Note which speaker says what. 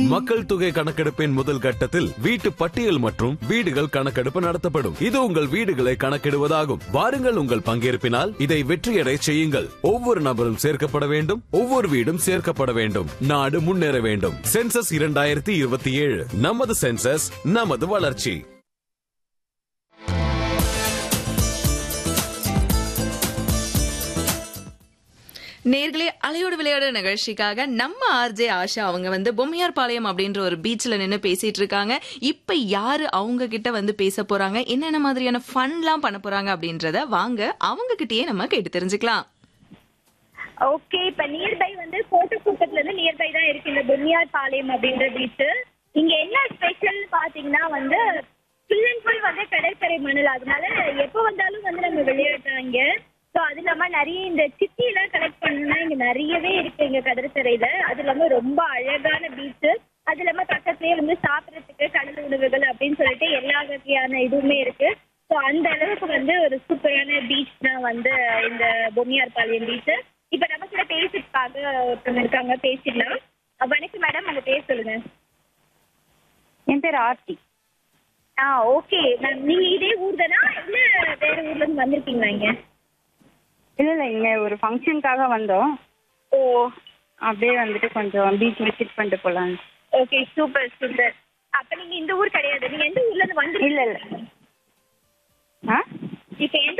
Speaker 1: மக்கள் தொகை கணக்கெடுப்பின் முதல் கட்டத்தில் வீட்டு பட்டியல் மற்றும் வீடுகள் கணக்கெடுப்பு நடத்தப்படும் இது உங்கள் வீடுகளை கணக்கிடுவதாகும் வாருங்கள் உங்கள் பங்கேற்பினால் இதை வெற்றியடை செய்யுங்கள் ஒவ்வொரு நபரும் சேர்க்கப்பட வேண்டும் ஒவ்வொரு வீடும் சேர்க்கப்பட வேண்டும் நாடு முன்னேற வேண்டும் சென்சஸ் இரண்டாயிரத்தி இருபத்தி ஏழு நமது சென்சஸ் நமது வளர்ச்சி
Speaker 2: நேர்களே அலையோடு விளையாடு நிகழ்ச்சிக்காக நம்ம ஆர்ஜே ஆஷா அவங்க வந்து பொம்மையார் பாளையம் அப்படின்ற ஒரு பீச்ல நின்னு பேசிட்டு இருக்காங்க இப்ப யாரு அவங்க கிட்ட வந்து பேச போறாங்க என்னென்ன மாதிரியான ஃபன்லாம் பண்ண போறாங்க அப்படின்றத வாங்க அவங்க கிட்டயே நம்ம கேட்டு தெரிஞ்சுக்கலாம்
Speaker 3: ஓகே இப்ப நியர்பை வந்து கோட்டக்கூட்டத்துல இருந்து நியர்பை தான் இருக்கு இந்த பொன்னியார் பாளையம் அப்படின்ற பீச் இங்க என்ன ஸ்பெஷல் பாத்தீங்கன்னா வந்து ஃபுல் அண்ட் ஃபுல் வந்து கடற்கரை மணல் அதனால எப்போ வந்தாலும் வந்து நம்ம விளையாடுறோம் இங்க ஸோ அது இல்லாம நிறைய இந்த சிட்டி எல்லாம் கலெக்ட் பண்ணணும்னா இங்க நிறையவே இருக்கு இங்க கடற்கரையில அது இல்லாம ரொம்ப அழகான பீச் அது இல்லாம பக்கத்துலயே வந்து சாப்பிடறதுக்கு கடல் உணவுகள் அப்படின்னு சொல்லிட்டு எல்லா வகையான இதுவுமே இருக்கு ஸோ அந்த அளவுக்கு வந்து ஒரு சூப்பரான பீச் தான் வந்து இந்த பொம்மியார் பாளையம் பீச் இப்ப நம்ம கூட பேசிட்டுக்காக ஒருத்தவங்க இருக்காங்க பேசிடலாம் அஹ் வணக்கம் மேடம் உங்க பேர் சொல்லுங்க
Speaker 4: என் பேர் ஆர்த்தி
Speaker 3: ஆ ஓகே மேம் நீங்க இதே ஊர் தானா இல்ல வேற ஊர்ல இருந்து வந்திருக்கீங்களா இங்க
Speaker 4: இல்லை இல்லை இங்கே ஒரு ஃபங்க்ஷனுக்காக வந்தோம்
Speaker 3: ஓ
Speaker 4: அப்படியே வந்துட்டு கொஞ்சம் பீச் விசிட் பண்ணிட்டு போகலாம்
Speaker 3: ஓகே சூப்பர் சூப்பர் அப்ப நீங்க இந்த ஊர் கிடையாது நீங்க எந்த ஊர்ல இருந்து வந்து
Speaker 4: இல்லை இல்லை ஆ
Speaker 3: இப்ப எந்த